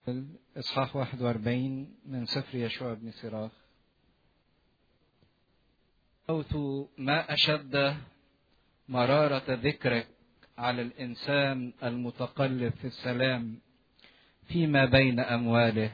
إصحاح 41 من سفر يشوع بن سراخ موت ما أشد مرارة ذكرك على الإنسان المتقلب في السلام فيما بين أمواله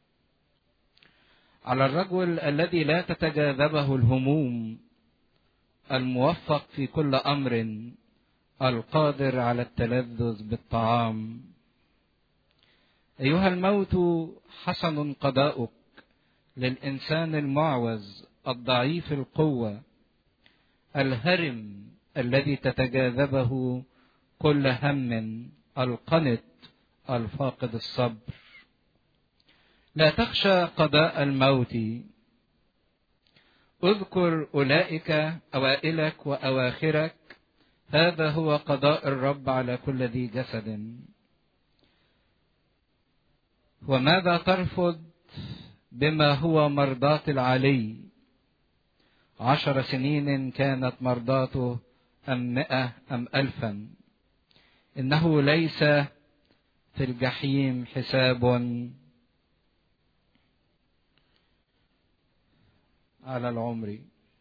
على الرجل الذي لا تتجاذبه الهموم الموفق في كل أمر القادر على التلذذ بالطعام أيها الموت حسن قضاؤك للإنسان المعوز الضعيف القوة الهرم الذي تتجاذبه كل هم القنط الفاقد الصبر لا تخشى قضاء الموت اذكر اولئك اوائلك واواخرك هذا هو قضاء الرب على كل ذي جسد وماذا ترفض بما هو مرضاة العلي عشر سنين كانت مرضاته أم مئة أم ألفا إنه ليس في الجحيم حساب على العمر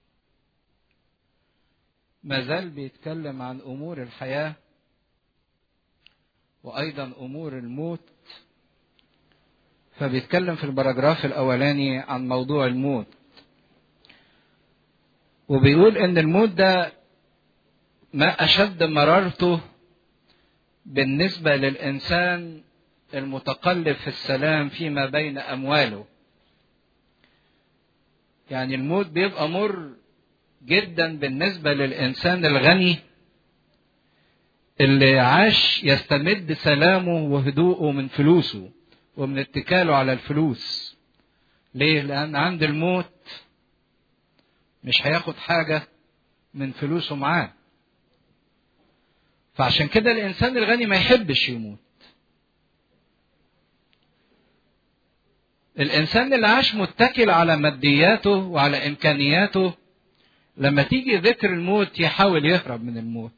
ما زال بيتكلم عن أمور الحياة وأيضا أمور الموت فبيتكلم في البراجراف الأولاني عن موضوع الموت وبيقول إن الموت ده ما أشد مرارته بالنسبة للإنسان المتقلب في السلام فيما بين أمواله يعني الموت بيبقى مر جدا بالنسبة للإنسان الغني اللي عاش يستمد سلامه وهدوءه من فلوسه ومن اتكاله على الفلوس ليه لأن عند الموت مش هياخد حاجة من فلوسه معاه فعشان كده الإنسان الغني ما يحبش يموت الإنسان اللي عاش متكل على مادياته وعلى إمكانياته لما تيجي ذكر الموت يحاول يهرب من الموت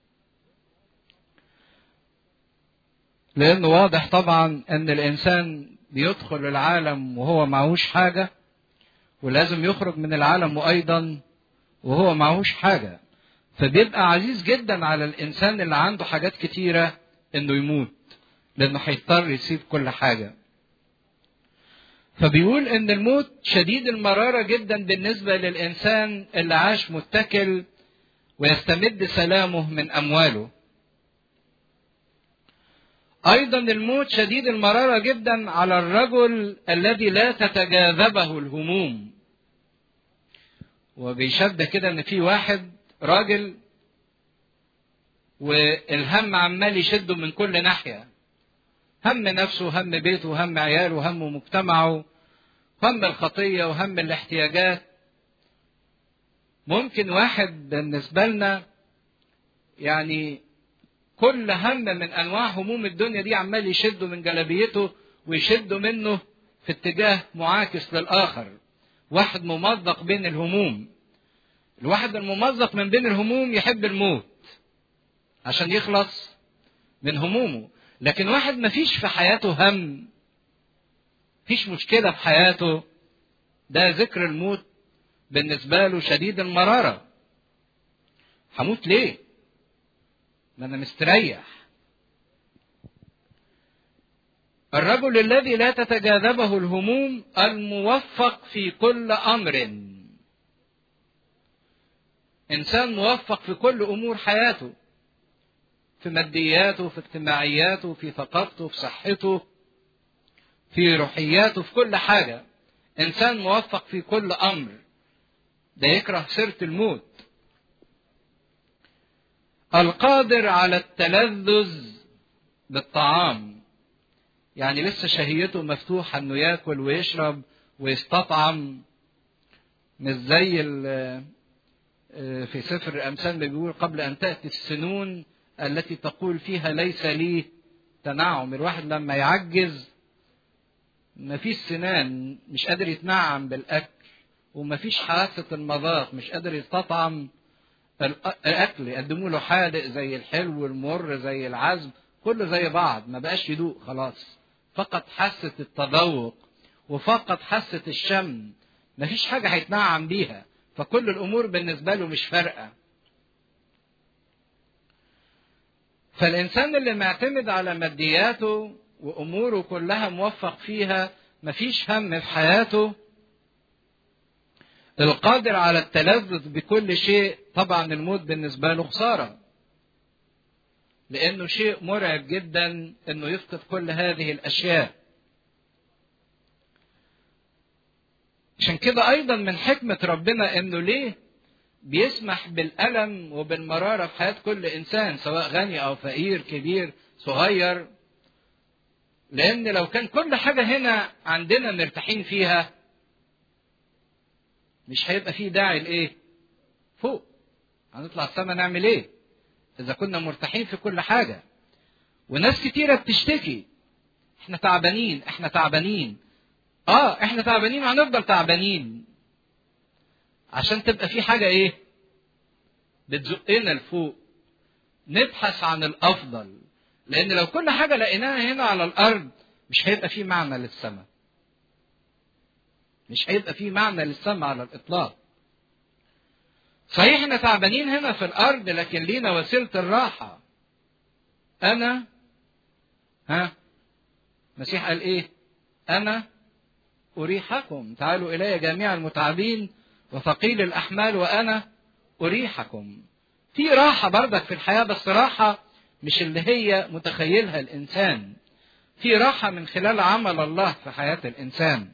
لأنه واضح طبعا أن الإنسان بيدخل العالم وهو معهوش حاجة ولازم يخرج من العالم أيضا وهو معهوش حاجة فبيبقى عزيز جدا على الإنسان اللي عنده حاجات كتيرة إنه يموت لأنه هيضطر يسيب كل حاجة فبيقول ان الموت شديد المرارة جدا بالنسبة للإنسان اللي عاش متكل ويستمد سلامه من أمواله أيضا الموت شديد المرارة جدا على الرجل الذي لا تتجاذبه الهموم وبيشبه كده ان في واحد راجل والهم عمال يشده من كل ناحيه هم نفسه هم بيته هم عياله هم مجتمعه هم الخطية وهم الاحتياجات ممكن واحد بالنسبة لنا يعني كل هم من أنواع هموم الدنيا دي عمال يشده من جلبيته ويشده منه في اتجاه معاكس للآخر واحد ممزق بين الهموم الواحد الممزق من بين الهموم يحب الموت عشان يخلص من همومه لكن واحد ما فيش في حياته هم فيش مشكلة في حياته ده ذكر الموت بالنسبة له شديد المرارة هموت ليه ما أنا مستريح الرجل الذي لا تتجاذبه الهموم الموفق في كل أمر إنسان موفق في كل أمور حياته في مادياته في اجتماعياته في ثقافته في صحته في روحياته في كل حاجة إنسان موفق في كل أمر ده يكره سيرة الموت القادر على التلذذ بالطعام يعني لسه شهيته مفتوحة انه ياكل ويشرب ويستطعم مش زي في سفر الامثال بيقول قبل ان تاتي السنون التي تقول فيها ليس لي تنعم الواحد لما يعجز ما فيش سنان مش قادر يتنعم بالاكل وما فيش حاسه المذاق مش قادر يستطعم الاكل يقدموا له حادق زي الحلو والمر زي العذب كله زي بعض ما بقاش يدوق خلاص فقد حاسة التذوق وفقد حاسة الشم مفيش حاجة هيتنعم بيها فكل الأمور بالنسبة له مش فارقة فالإنسان اللي معتمد على مادياته وأموره كلها موفق فيها مفيش هم في حياته القادر على التلذذ بكل شيء طبعا الموت بالنسبة له خسارة لأنه شيء مرعب جدا أنه يفقد كل هذه الأشياء عشان كده أيضا من حكمة ربنا أنه ليه بيسمح بالألم وبالمرارة في حياة كل إنسان سواء غني أو فقير كبير صغير لأن لو كان كل حاجة هنا عندنا مرتاحين فيها مش هيبقى فيه داعي لإيه؟ فوق هنطلع السما نعمل إيه؟ إذا كنا مرتاحين في كل حاجة وناس كتيرة بتشتكي إحنا تعبانين إحنا تعبانين آه إحنا تعبانين وهنفضل تعبانين عشان تبقى في حاجة إيه؟ بتزقنا لفوق نبحث عن الأفضل لأن لو كل حاجة لقيناها هنا على الأرض مش هيبقى في معنى للسماء مش هيبقى في معنى للسماء على الإطلاق صحيح احنا تعبانين هنا في الأرض لكن لينا وسيلة الراحة أنا ها المسيح قال إيه أنا أريحكم تعالوا إلي جميع المتعبين وثقيل الأحمال وأنا أريحكم في راحة بردك في الحياة بس راحة مش اللي هي متخيلها الإنسان في راحة من خلال عمل الله في حياة الإنسان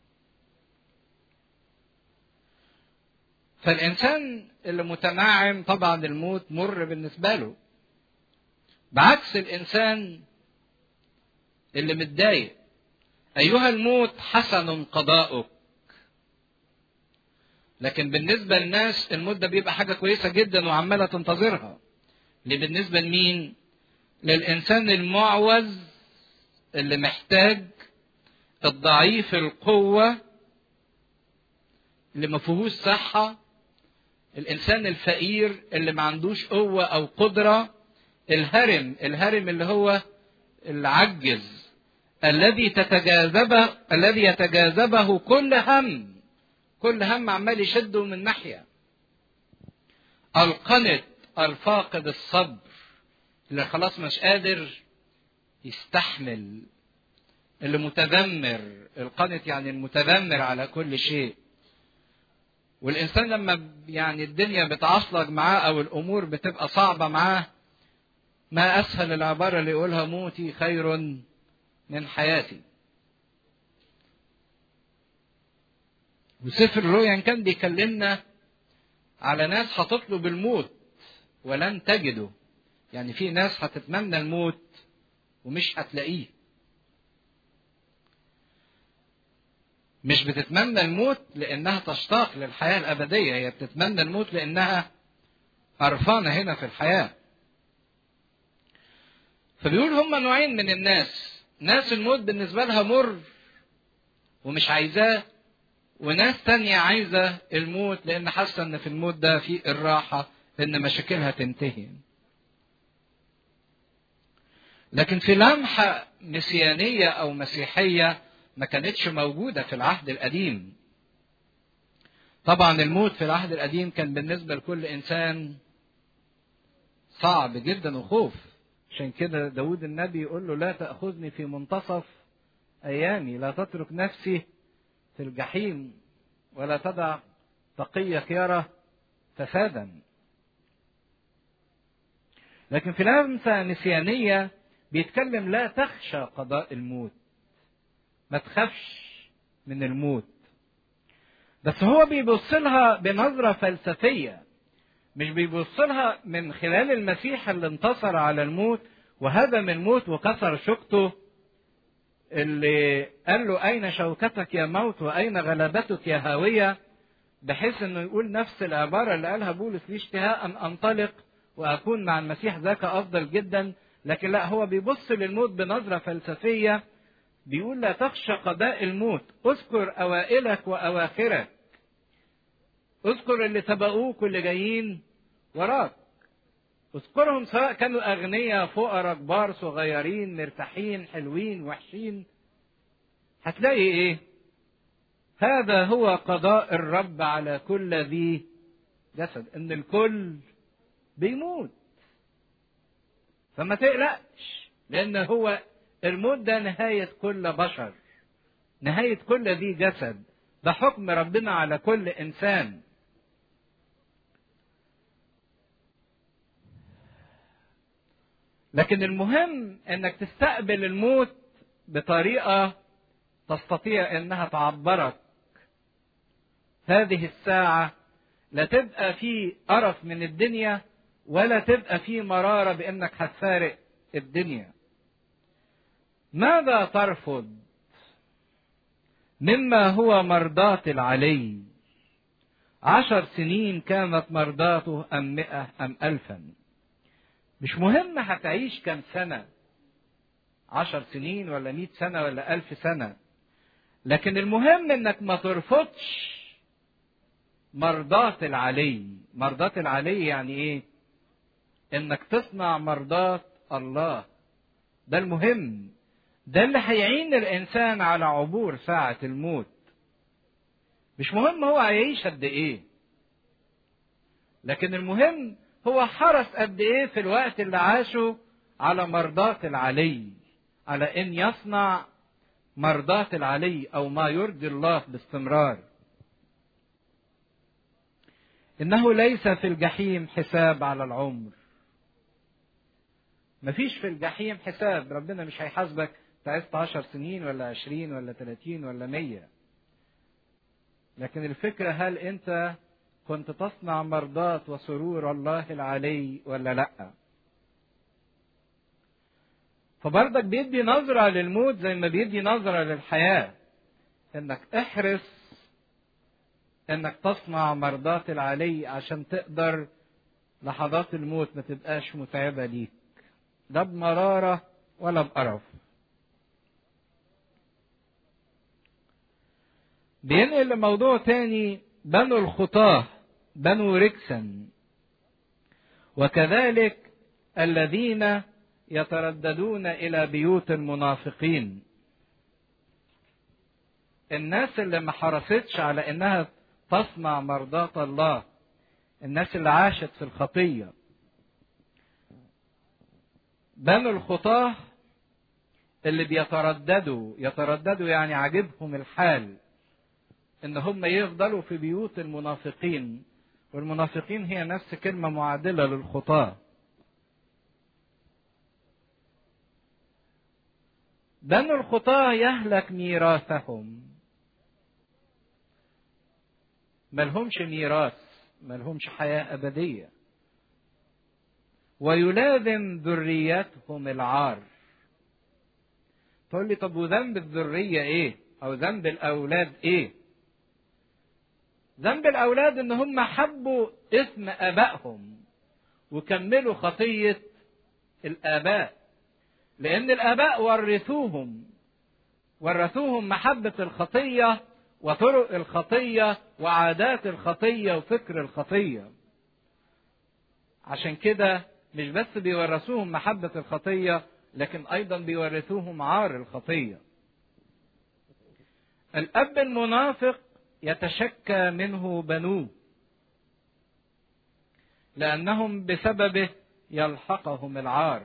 فالإنسان اللي متنعم طبعا الموت مر بالنسبة له بعكس الإنسان اللي متضايق أيها الموت حسن قضاؤك لكن بالنسبة للناس الموت ده بيبقى حاجة كويسة جدا وعمالة تنتظرها اللي بالنسبة لمين؟ للإنسان المعوز اللي محتاج الضعيف القوة اللي ما فيهوش صحة الإنسان الفقير اللي ما عندوش قوة أو قدرة الهرم الهرم اللي هو العجز الذي تتجاذبه الذي يتجاذبه كل هم كل هم عمال يشده من ناحية القنط الفاقد الصبر اللي خلاص مش قادر يستحمل اللي متذمر القنط يعني المتذمر على كل شيء والإنسان لما يعني الدنيا بتعصلج معاه أو الأمور بتبقى صعبة معاه ما أسهل العبارة اللي يقولها موتي خير من حياتي وسفر الرؤيا كان بيكلمنا على ناس هتطلب الموت ولن تجده يعني في ناس هتتمنى الموت ومش هتلاقيه مش بتتمنى الموت لانها تشتاق للحياه الابديه هي بتتمنى الموت لانها قرفانه هنا في الحياه فبيقول هما نوعين من الناس ناس الموت بالنسبه لها مر ومش عايزاه وناس تانية عايزة الموت لأن حاسة إن في الموت ده في الراحة إن مشاكلها تنتهي. لكن في لمحة مسيانية أو مسيحية ما كانتش موجودة في العهد القديم. طبعا الموت في العهد القديم كان بالنسبة لكل إنسان صعب جدا وخوف. عشان كده داود النبي يقول له لا تأخذني في منتصف أيامي لا تترك نفسي في الجحيم ولا تدع تقيك يرى فسادا لكن في لمسة نسيانية بيتكلم لا تخشى قضاء الموت ما تخافش من الموت بس هو بيبص لها بنظرة فلسفية مش بيبص لها من خلال المسيح اللي انتصر على الموت وهدم الموت وكسر شوكته اللي قال له أين شوكتك يا موت وأين غلبتك يا هاوية بحيث انه يقول نفس العبارة اللي قالها بولس لي اشتهاء أن أنطلق وأكون مع المسيح ذاك أفضل جدا لكن لا هو بيبص للموت بنظرة فلسفية بيقول لا تخشى قضاء الموت اذكر أوائلك وأواخرك اذكر اللي سبقوك واللي جايين وراك اذكرهم سواء كانوا أغنياء فقراء كبار صغيرين مرتاحين حلوين وحشين هتلاقي إيه؟ هذا هو قضاء الرب على كل ذي جسد إن الكل بيموت فما تقلقش لأن هو الموت ده نهاية كل بشر نهاية كل ذي جسد ده حكم ربنا على كل إنسان لكن المهم انك تستقبل الموت بطريقه تستطيع انها تعبرك هذه الساعه لا تبقى في قرف من الدنيا ولا تبقى في مراره بانك هتفارق الدنيا ماذا ترفض مما هو مرضاة العلي عشر سنين كانت مرضاته أم مئة أم ألفا مش مهم هتعيش كم سنة عشر سنين ولا مئة سنة ولا ألف سنة لكن المهم انك ما ترفضش مرضاة العلي مرضاة العلي يعني ايه انك تصنع مرضاة الله ده المهم ده اللي هيعين الانسان على عبور ساعة الموت مش مهم هو هيعيش قد ايه لكن المهم هو حرص قد ايه في الوقت اللي عاشه على مرضاة العلي على ان يصنع مرضاة العلي او ما يرضي الله باستمرار انه ليس في الجحيم حساب على العمر مفيش في الجحيم حساب ربنا مش هيحاسبك تعبت عشر سنين ولا عشرين ولا ثلاثين ولا مية لكن الفكرة هل انت كنت تصنع مرضاة وسرور الله العلي ولا لا فبرضك بيدي نظرة للموت زي ما بيدي نظرة للحياة انك احرص انك تصنع مرضاة العلي عشان تقدر لحظات الموت ما تبقاش متعبة ليك لا بمرارة ولا بقرف بينقل لموضوع تاني بنو الخطاه بنو ركسا وكذلك الذين يترددون الى بيوت المنافقين الناس اللي ما حرصتش على انها تصنع مرضاة الله الناس اللي عاشت في الخطية بنو الخطاه اللي بيترددوا يترددوا يعني عاجبهم الحال ان هم يفضلوا في بيوت المنافقين والمنافقين هي نفس كلمه معادله للخطاه بنو الخطاه يهلك ميراثهم ملهمش ميراث ملهمش حياه ابديه ويلازم ذريتهم العار تقول لي طب وذنب الذريه ايه او ذنب الاولاد ايه ذنب الأولاد إن هم حبوا اسم آبائهم وكملوا خطية الآباء لأن الآباء ورثوهم ورثوهم محبة الخطية وطرق الخطية وعادات الخطية وفكر الخطية عشان كده مش بس بيورثوهم محبة الخطية لكن أيضا بيورثوهم عار الخطية الأب المنافق يتشكى منه بنوه لأنهم بسببه يلحقهم العار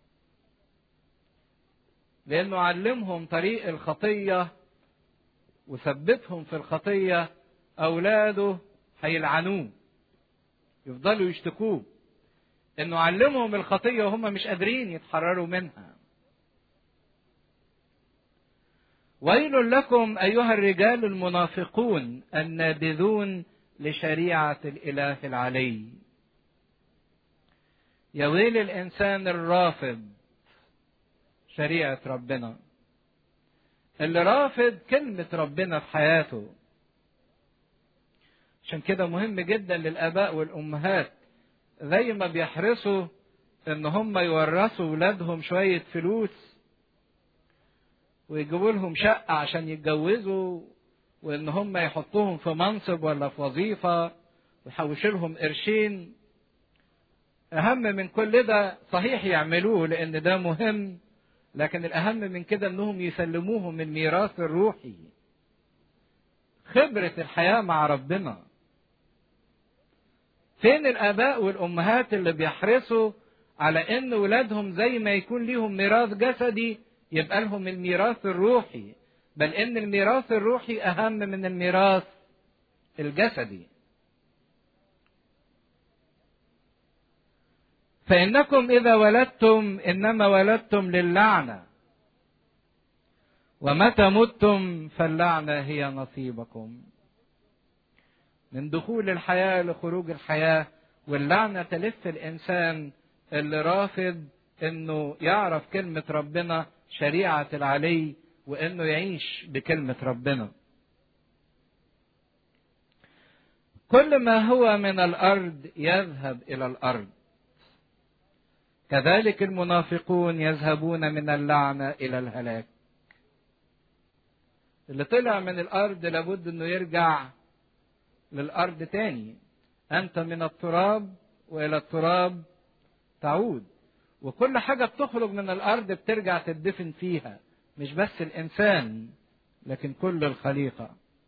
لأنه علمهم طريق الخطية وثبتهم في الخطية أولاده هيلعنوه يفضلوا يشتكوه إنه علمهم الخطية وهم مش قادرين يتحرروا منها ويل لكم ايها الرجال المنافقون النابذون لشريعه الاله العلي يا ويل الانسان الرافض شريعه ربنا اللي رافض كلمه ربنا في حياته عشان كده مهم جدا للاباء والامهات زي ما بيحرصوا ان هم يورثوا ولادهم شويه فلوس ويجيبوا لهم شقة عشان يتجوزوا وإن هم يحطوهم في منصب ولا في وظيفة ويحوشوا لهم قرشين اهم من كل ده صحيح يعملوه لان ده مهم لكن الاهم من كده انهم يسلموه من ميراث الروحي خبرة الحياة مع ربنا فين الاباء والامهات اللي بيحرصوا على ان ولادهم زي ما يكون ليهم ميراث جسدي يبقى لهم الميراث الروحي بل ان الميراث الروحي اهم من الميراث الجسدي فانكم اذا ولدتم انما ولدتم للعنه ومتى متم فاللعنه هي نصيبكم من دخول الحياه لخروج الحياه واللعنه تلف الانسان اللي رافض انه يعرف كلمه ربنا شريعه العلي وانه يعيش بكلمه ربنا كل ما هو من الارض يذهب الى الارض كذلك المنافقون يذهبون من اللعنه الى الهلاك اللي طلع من الارض لابد انه يرجع للارض تاني انت من التراب والى التراب تعود وكل حاجه بتخرج من الارض بترجع تدفن فيها مش بس الانسان لكن كل الخليقه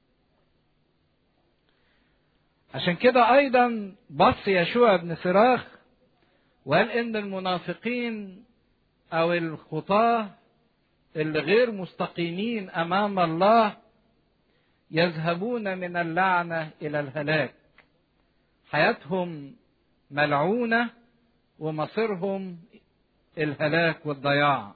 عشان كده ايضا بص يشوع بن صراخ وقال ان المنافقين او الخطاه اللي غير مستقيمين امام الله يذهبون من اللعنه الى الهلاك حياتهم ملعونه ومصيرهم الهلاك والضياع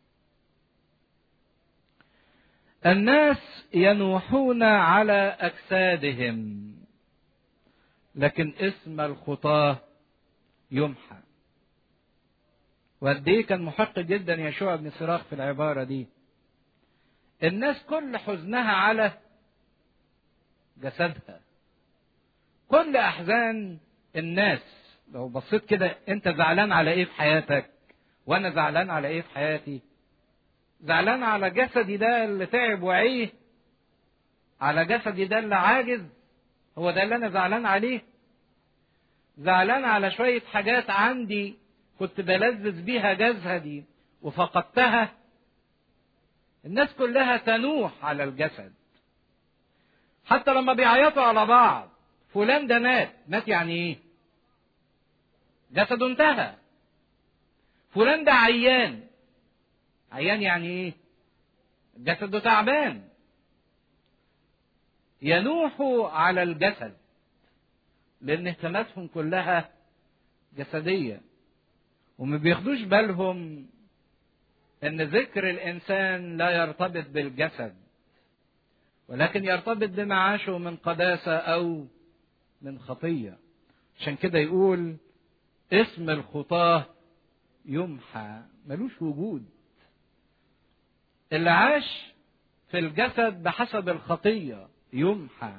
الناس ينوحون على اجسادهم لكن اسم الخطاه يمحى وقد ايه كان محق جدا يشوع بن صراخ في العباره دي الناس كل حزنها على جسدها كل احزان الناس لو بصيت كده انت زعلان على ايه في حياتك وانا زعلان على ايه في حياتي زعلان على جسدي ده اللي تعب وعيه على جسدي ده اللي عاجز هو ده اللي انا زعلان عليه زعلان على شويه حاجات عندي كنت بلذذ بيها جسدي وفقدتها الناس كلها تنوح على الجسد حتى لما بيعيطوا على بعض فلان ده مات مات يعني ايه جسده انتهى فلان ده عيان عيان يعني ايه جسده تعبان ينوحوا على الجسد لان اهتماماتهم كلها جسديه وما بياخدوش بالهم ان ذكر الانسان لا يرتبط بالجسد ولكن يرتبط بمعاشه من قداسه او من خطيه عشان كده يقول اسم الخطاه يمحى ملوش وجود اللي عاش في الجسد بحسب الخطيه يمحى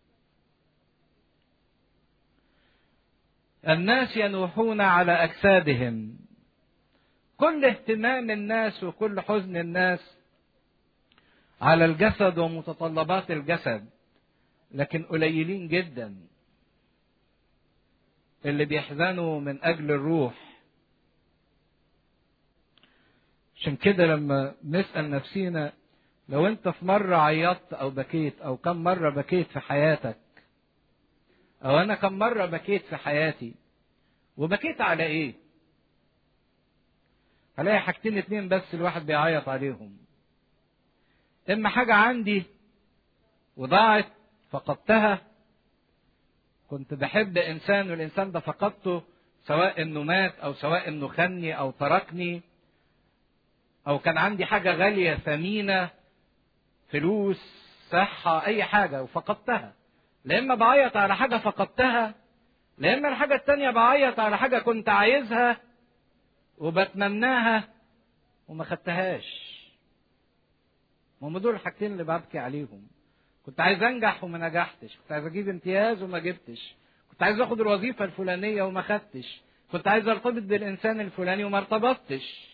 الناس ينوحون على اجسادهم كل اهتمام الناس وكل حزن الناس على الجسد ومتطلبات الجسد لكن قليلين جدا اللي بيحزنوا من اجل الروح عشان كده لما نسال نفسينا لو انت في مره عيطت او بكيت او كم مره بكيت في حياتك او انا كم مره بكيت في حياتي وبكيت على ايه هلاقي حاجتين اتنين بس الواحد بيعيط عليهم اما حاجه عندي وضاعت فقدتها كنت بحب انسان والانسان ده فقدته سواء انه مات او سواء انه خني او تركني او كان عندي حاجه غاليه ثمينه فلوس صحه اي حاجه وفقدتها لا اما بعيط على حاجه فقدتها لا اما الحاجه التانيه بعيط على حاجه كنت عايزها وبتمناها وما خدتهاش هم دول الحاجتين اللي ببكي عليهم كنت عايز انجح وما نجحتش كنت عايز اجيب امتياز وما جبتش كنت عايز اخد الوظيفه الفلانيه وما خدتش كنت عايز ارتبط بالانسان الفلاني وما ارتبطتش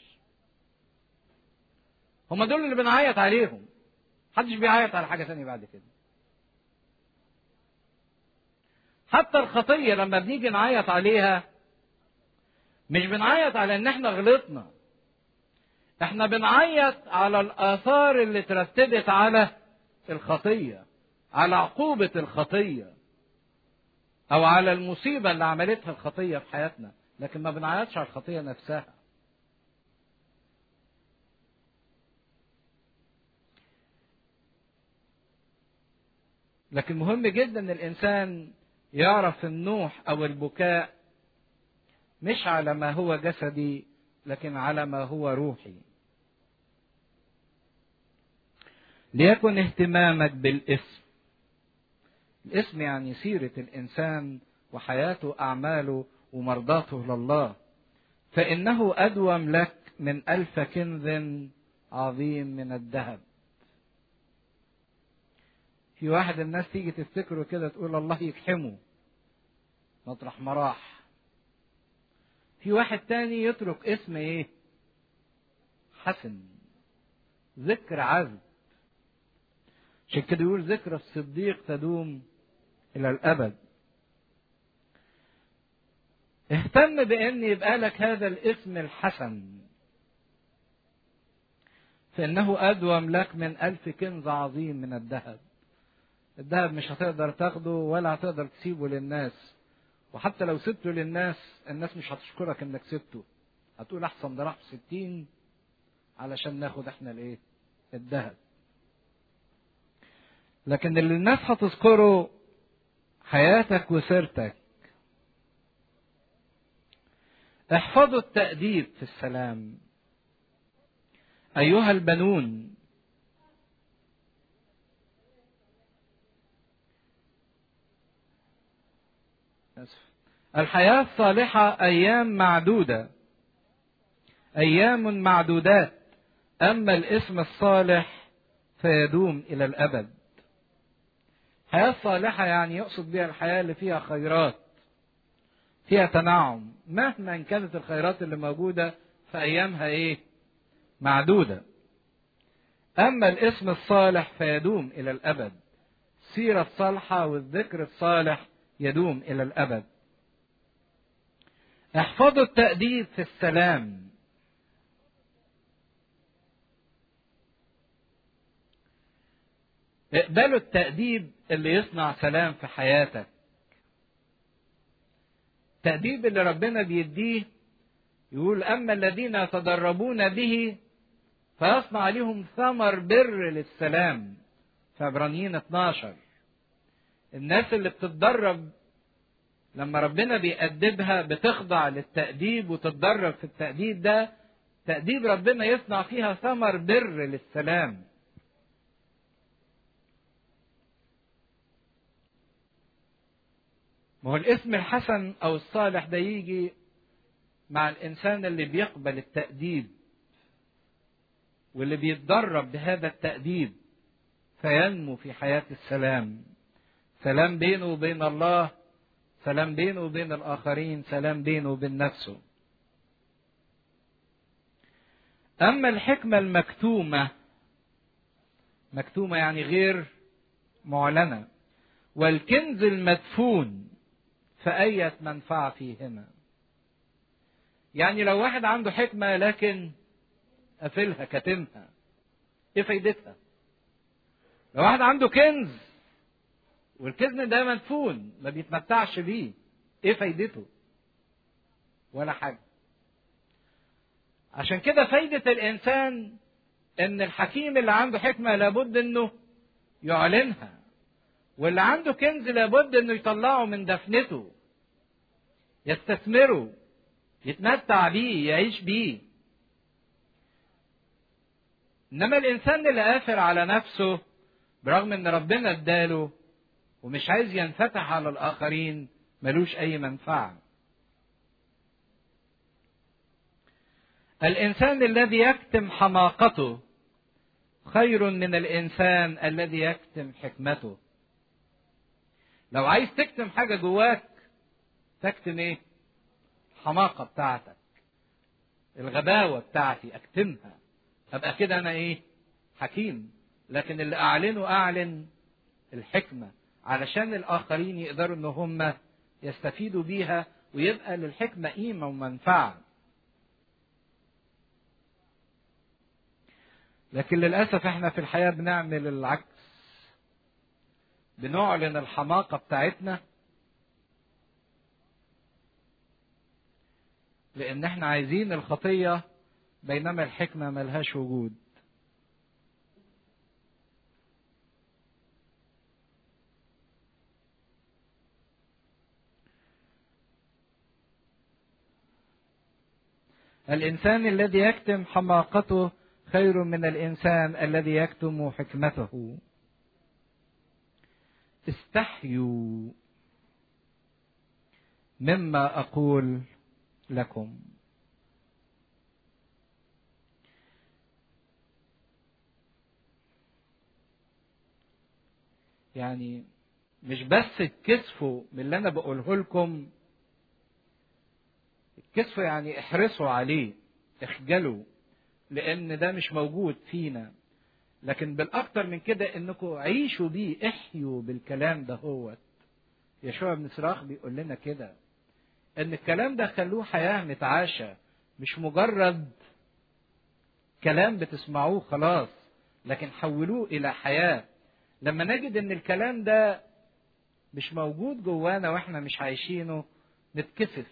هم دول اللي بنعيط عليهم محدش بيعيط على حاجه ثانيه بعد كده حتى الخطيه لما بنيجي نعيط عليها مش بنعيط على ان احنا غلطنا احنا بنعيط على الاثار اللي ترتبت على الخطيه على عقوبه الخطيه او على المصيبه اللي عملتها الخطيه في حياتنا لكن ما بنعيطش على الخطيه نفسها لكن مهم جدا ان الانسان يعرف النوح او البكاء مش على ما هو جسدي لكن على ما هو روحي ليكن اهتمامك بالاسم الاسم يعني سيرة الإنسان وحياته أعماله ومرضاته لله فإنه أدوم لك من ألف كنز عظيم من الذهب في واحد الناس تيجي تفتكره كده تقول الله يكحمه مطرح ما راح في واحد تاني يترك اسم ايه حسن ذكر عذب عشان كده يقول ذكر الصديق تدوم الى الابد اهتم بان يبقى لك هذا الاسم الحسن فانه ادوم لك من الف كنز عظيم من الذهب الذهب مش هتقدر تاخده ولا هتقدر تسيبه للناس وحتى لو سبته للناس الناس مش هتشكرك انك سبته هتقول احسن ده راح ستين علشان ناخد احنا الايه الذهب لكن اللي الناس هتذكره حياتك وسيرتك احفظوا التأديب في السلام أيها البنون الحياة الصالحة أيام معدودة أيام معدودات أما الاسم الصالح فيدوم إلى الأبد الحياة الصالحة يعني يقصد بها الحياة اللي فيها خيرات فيها تنعم مهما كانت الخيرات اللي موجودة في أيامها إيه معدودة أما الاسم الصالح فيدوم إلى الأبد السيرة الصالحة والذكر الصالح يدوم إلى الأبد احفظوا التأديب في السلام اقبلوا التأديب اللي يصنع سلام في حياتك التأديب اللي ربنا بيديه يقول أما الذين يتدربون به فيصنع لهم ثمر بر للسلام في عبرانيين 12 الناس اللي بتتدرب لما ربنا بيأدبها بتخضع للتأديب وتتدرب في التأديب ده تأديب ربنا يصنع فيها ثمر بر للسلام ما هو الاسم الحسن او الصالح ده يجي مع الانسان اللي بيقبل التأديب واللي بيتدرب بهذا التأديب فينمو في حياة السلام سلام بينه وبين الله سلام بينه وبين الآخرين سلام بينه وبين نفسه أما الحكمة المكتومة مكتومة يعني غير معلنة والكنز المدفون فأية منفعة فيهما يعني لو واحد عنده حكمة لكن قافلها كاتمها ايه فايدتها لو واحد عنده كنز والكنز ده مدفون ما بيتمتعش بيه ايه فايدته ولا حاجة عشان كده فايدة الإنسان إن الحكيم اللي عنده حكمة لابد إنه يعلنها واللي عنده كنز لابد إنه يطلعه من دفنته يستثمره يتمتع بيه يعيش بيه إنما الإنسان اللي قافل على نفسه برغم إن ربنا اداله ومش عايز ينفتح على الآخرين ملوش أي منفعة الإنسان الذي يكتم حماقته خير من الإنسان الذي يكتم حكمته لو عايز تكتم حاجة جواك تكتم إيه؟ الحماقة بتاعتك الغباوة بتاعتي أكتمها أبقى كده أنا إيه؟ حكيم لكن اللي أعلنه أعلن الحكمة علشان الآخرين يقدروا إن هم يستفيدوا بيها ويبقى للحكمة قيمة ومنفعة لكن للأسف احنا في الحياة بنعمل العكس بنعلن الحماقة بتاعتنا لأن احنا عايزين الخطية بينما الحكمة ملهاش وجود الإنسان الذي يكتم حماقته خير من الإنسان الذي يكتم حكمته استحيوا مما أقول لكم يعني مش بس اتكسفوا من اللي انا بقوله لكم اتكسفوا يعني احرصوا عليه اخجلوا لان ده مش موجود فينا لكن بالاكتر من كده انكم عيشوا بيه احيوا بالكلام ده هو يشوع بن صراخ بيقول لنا كده ان الكلام ده خلوه حياه متعاشه مش مجرد كلام بتسمعوه خلاص لكن حولوه الى حياه لما نجد ان الكلام ده مش موجود جوانا واحنا مش عايشينه نتكسف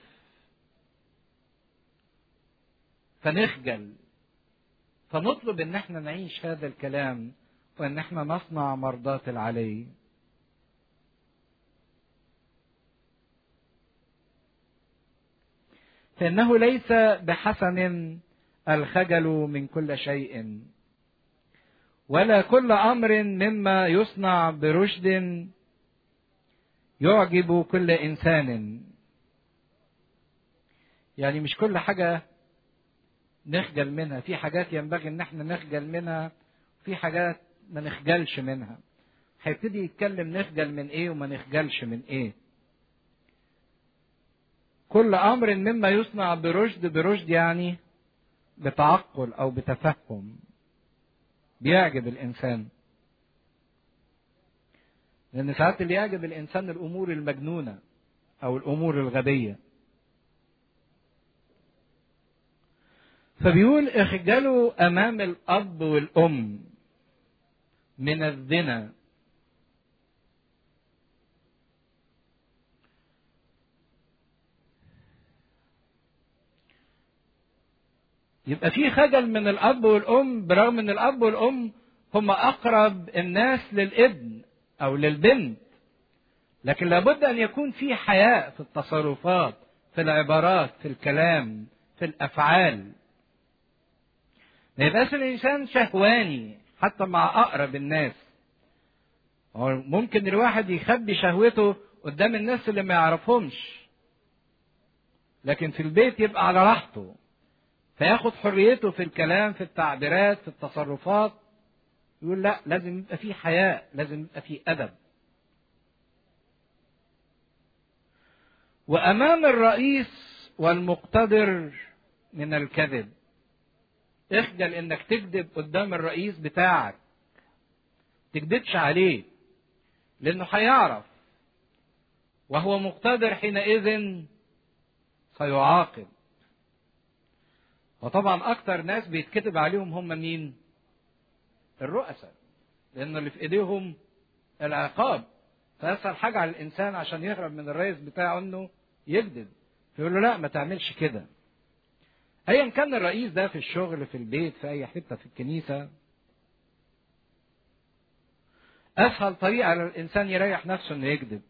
فنخجل فنطلب ان احنا نعيش هذا الكلام وان احنا نصنع مرضاة العلي فانه ليس بحسن الخجل من كل شيء ولا كل امر مما يصنع برشد يعجب كل انسان يعني مش كل حاجه نخجل منها في حاجات ينبغي ان احنا نخجل منها في حاجات ما نخجلش منها هيبتدي يتكلم نخجل من ايه وما نخجلش من ايه كل امر مما يصنع برشد برشد يعني بتعقل او بتفهم بيعجب الانسان لان ساعات اللي يعجب الانسان الامور المجنونه او الامور الغبيه فبيقول اخجلوا امام الاب والام من الزنا يبقى في خجل من الاب والام برغم ان الاب والام هم اقرب الناس للابن او للبنت لكن لابد ان يكون في حياء في التصرفات في العبارات في الكلام في الافعال ما يبقاش الانسان شهواني حتى مع اقرب الناس هو ممكن الواحد يخبي شهوته قدام الناس اللي ما يعرفهمش لكن في البيت يبقى على راحته فياخد حريته في الكلام في التعبيرات في التصرفات يقول لا لازم يبقى في حياء لازم يبقى في ادب وامام الرئيس والمقتدر من الكذب اخجل انك تكذب قدام الرئيس بتاعك تكذبش عليه لانه هيعرف وهو مقتدر حينئذ سيعاقب وطبعا اكتر ناس بيتكتب عليهم هم مين الرؤساء لان اللي في ايديهم العقاب فاسهل حاجه على الانسان عشان يهرب من الرئيس بتاعه انه يكذب فيقول له لا ما تعملش كده ايا كان الرئيس ده في الشغل في البيت في اي حته في الكنيسه اسهل طريقه على الانسان يريح نفسه انه يكذب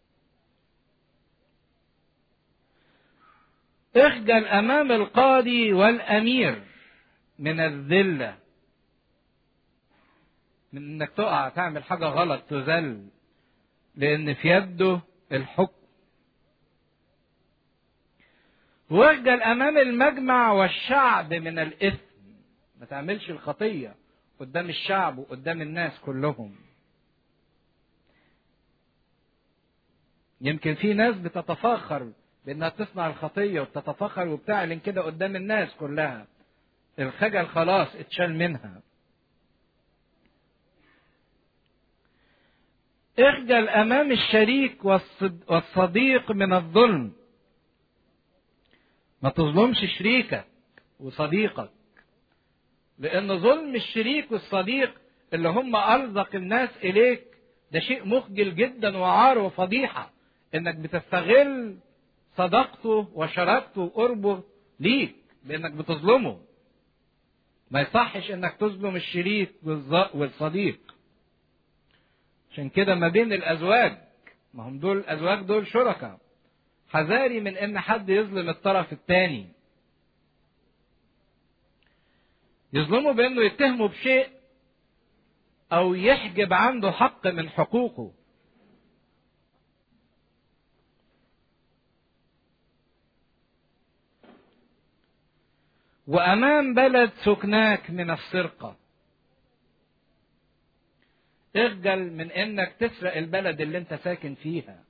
اخجل امام القاضي والامير من الذله من انك تقع تعمل حاجه غلط تذل لان في يده الحكم واخجل امام المجمع والشعب من الاثم ما تعملش الخطيه قدام الشعب وقدام الناس كلهم يمكن في ناس بتتفاخر بانها تصنع الخطيه وبتتفاخر وبتعلن كده قدام الناس كلها الخجل خلاص اتشال منها اخجل امام الشريك والصديق من الظلم ما تظلمش شريكك وصديقك لأن ظلم الشريك والصديق اللي هم ألزق الناس إليك ده شيء مخجل جدا وعار وفضيحة إنك بتستغل صداقته وشراكته وقربه ليك بإنك بتظلمه ما يصحش إنك تظلم الشريك والصديق عشان كده ما بين الأزواج ما هم دول الأزواج دول شركاء حذاري من إن حد يظلم الطرف الثاني يظلمه بانه يتهمه بشيء او يحجب عنده حق من حقوقه وامام بلد سكناك من السرقه اخجل من انك تسرق البلد اللي انت ساكن فيها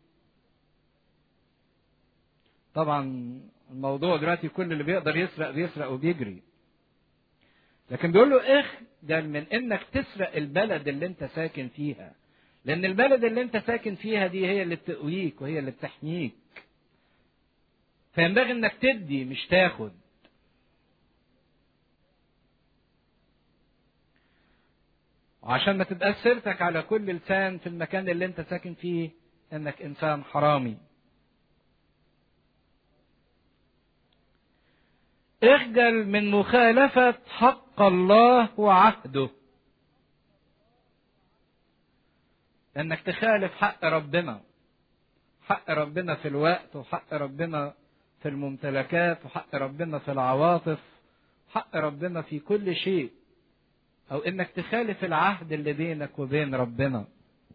طبعا الموضوع دلوقتي كل اللي بيقدر يسرق بيسرق وبيجري لكن بيقول له اخجل من انك تسرق البلد اللي انت ساكن فيها لان البلد اللي انت ساكن فيها دي هي اللي بتقويك وهي اللي بتحميك فينبغي انك تدي مش تاخد وعشان ما تبقاش سيرتك على كل لسان في المكان اللي انت ساكن فيه انك انسان حرامي اخجل من مخالفة حق الله وعهده انك تخالف حق ربنا حق ربنا في الوقت وحق ربنا في الممتلكات وحق ربنا في العواطف حق ربنا في كل شيء او انك تخالف العهد اللي بينك وبين ربنا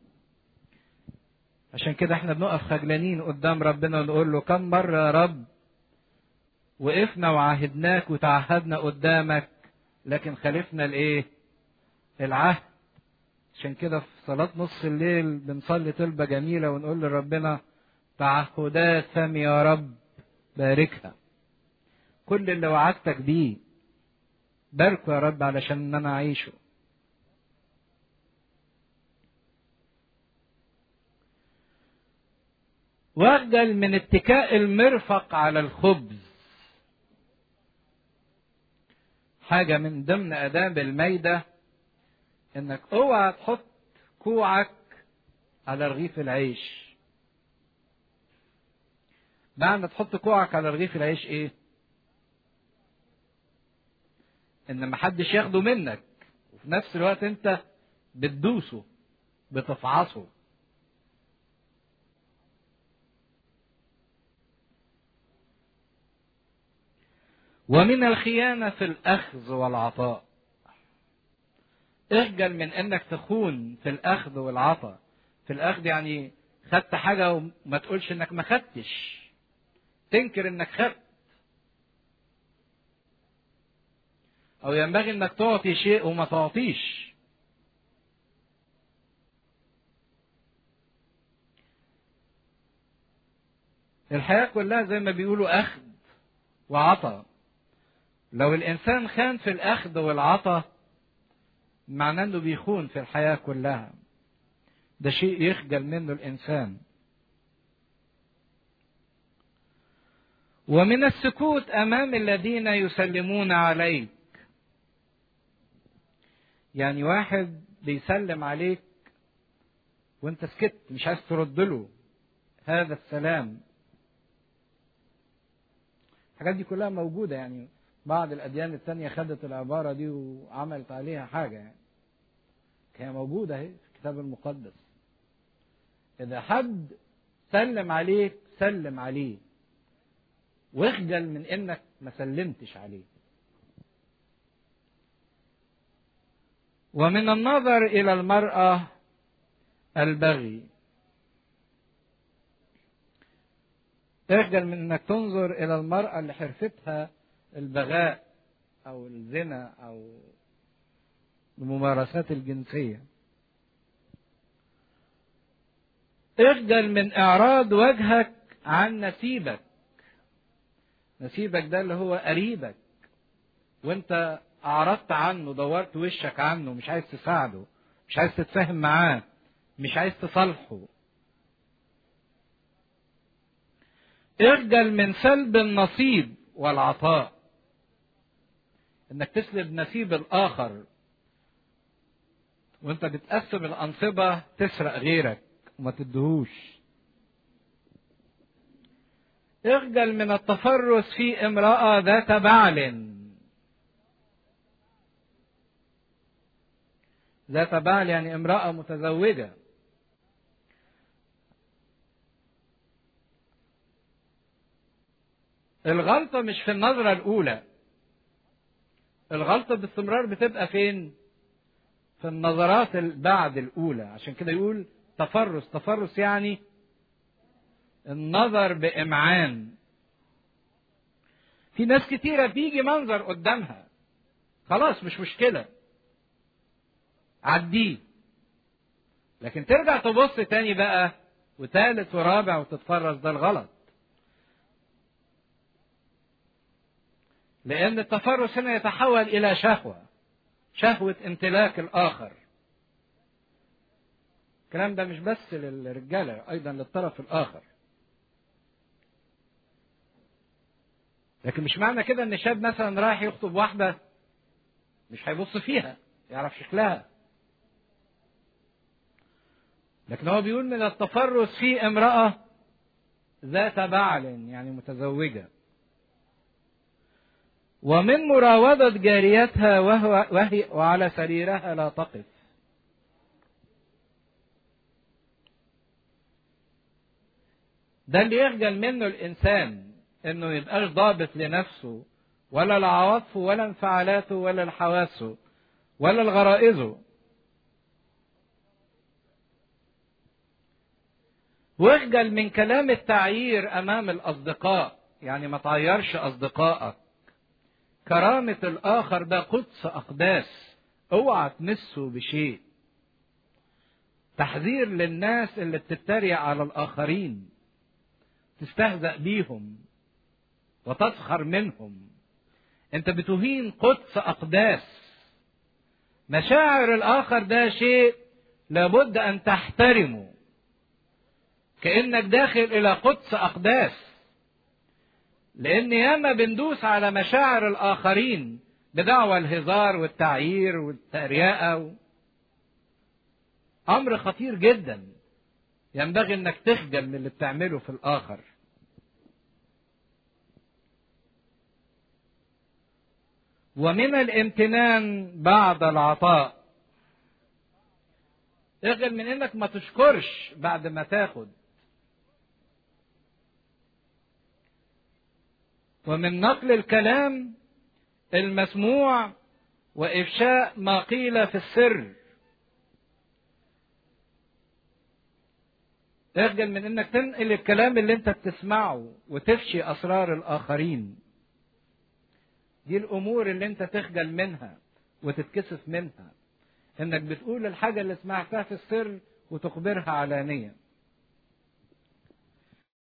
عشان كده احنا بنقف خجلانين قدام ربنا ونقول له كم مرة يا رب وقفنا وعاهدناك وتعهدنا قدامك لكن خالفنا الايه العهد عشان كده في صلاة نص الليل بنصلي طلبة جميلة ونقول لربنا تعهدات فمي يا رب باركها كل اللي وعدتك بيه باركه يا رب علشان انا اعيشه واخجل من اتكاء المرفق على الخبز حاجة من ضمن آداب الميدة إنك أوعى تحط كوعك على رغيف العيش. معنى تحط كوعك على رغيف العيش إيه؟ إن محدش ياخده منك وفي نفس الوقت أنت بتدوسه بتفعصه. ومن الخيانة في الأخذ والعطاء اخجل من انك تخون في الاخذ والعطاء في الاخذ يعني خدت حاجة وما تقولش انك ما خدتش تنكر انك خدت او ينبغي انك تعطي شيء وما تعطيش الحياة كلها زي ما بيقولوا أخذ وعطاء لو الإنسان خان في الأخذ والعطاء معناه إنه بيخون في الحياة كلها ده شيء يخجل منه الإنسان ومن السكوت أمام الذين يسلمون عليك يعني واحد بيسلم عليك وانت سكت مش عايز ترد له هذا السلام الحاجات دي كلها موجودة يعني بعض الأديان التانية خدت العبارة دي وعملت عليها حاجة يعني هي موجودة اهي في الكتاب المقدس إذا حد سلم عليك سلم عليه واخجل من إنك ما سلمتش عليه ومن النظر إلى المرأة البغي اخجل من انك تنظر الى المرأة اللي حرفتها البغاء او الزنا او الممارسات الجنسية اخجل من اعراض وجهك عن نسيبك نسيبك ده اللي هو قريبك وانت اعرضت عنه دورت وشك عنه مش عايز تساعده مش عايز تتفاهم معاه مش عايز تصالحه اخجل من سلب النصيب والعطاء انك تسلب نسيب الاخر وانت بتقسم الانصبه تسرق غيرك وما تدهوش اخجل من التفرس في امراه ذات بعل ذات بعل يعني امراه متزوجه الغلطة مش في النظرة الأولى الغلطة باستمرار بتبقى فين؟ في النظرات بعد الأولى عشان كده يقول تفرس تفرس يعني النظر بإمعان في ناس كتيرة بيجي منظر قدامها خلاص مش مشكلة عديه لكن ترجع تبص تاني بقى وتالت ورابع وتتفرس ده الغلط لأن التفرس هنا يتحول إلى شهوة شهوة امتلاك الآخر الكلام ده مش بس للرجالة أيضا للطرف الآخر لكن مش معنى كده ان شاب مثلا رايح يخطب واحده مش هيبص فيها يعرف شكلها لكن هو بيقول من التفرس في امراه ذات بعل يعني متزوجه ومن مراودة جاريتها وهو وهي وعلى سريرها لا تقف ده اللي يخجل منه الإنسان إنه يبقاش ضابط لنفسه ولا لعواطفه ولا انفعالاته ولا لحواسه ولا لغرائزه واخجل من كلام التعيير أمام الأصدقاء يعني ما تعيرش أصدقائك كرامة الآخر ده قدس أقداس اوعى تمسه بشيء تحذير للناس اللي بتتريق على الآخرين تستهزأ بيهم وتسخر منهم انت بتهين قدس أقداس مشاعر الآخر ده شيء لابد أن تحترمه كأنك داخل إلى قدس أقداس لأن ياما بندوس على مشاعر الآخرين بدعوى الهزار والتعيير والتريقة و... أمر خطير جدا ينبغي إنك تخجل من اللي بتعمله في الآخر ومن الامتنان بعد العطاء اخجل من انك ما تشكرش بعد ما تاخد ومن نقل الكلام المسموع وافشاء ما قيل في السر اخجل من انك تنقل الكلام اللي انت بتسمعه وتفشي اسرار الاخرين دي الامور اللي انت تخجل منها وتتكسف منها انك بتقول الحاجه اللي سمعتها في السر وتخبرها علانيه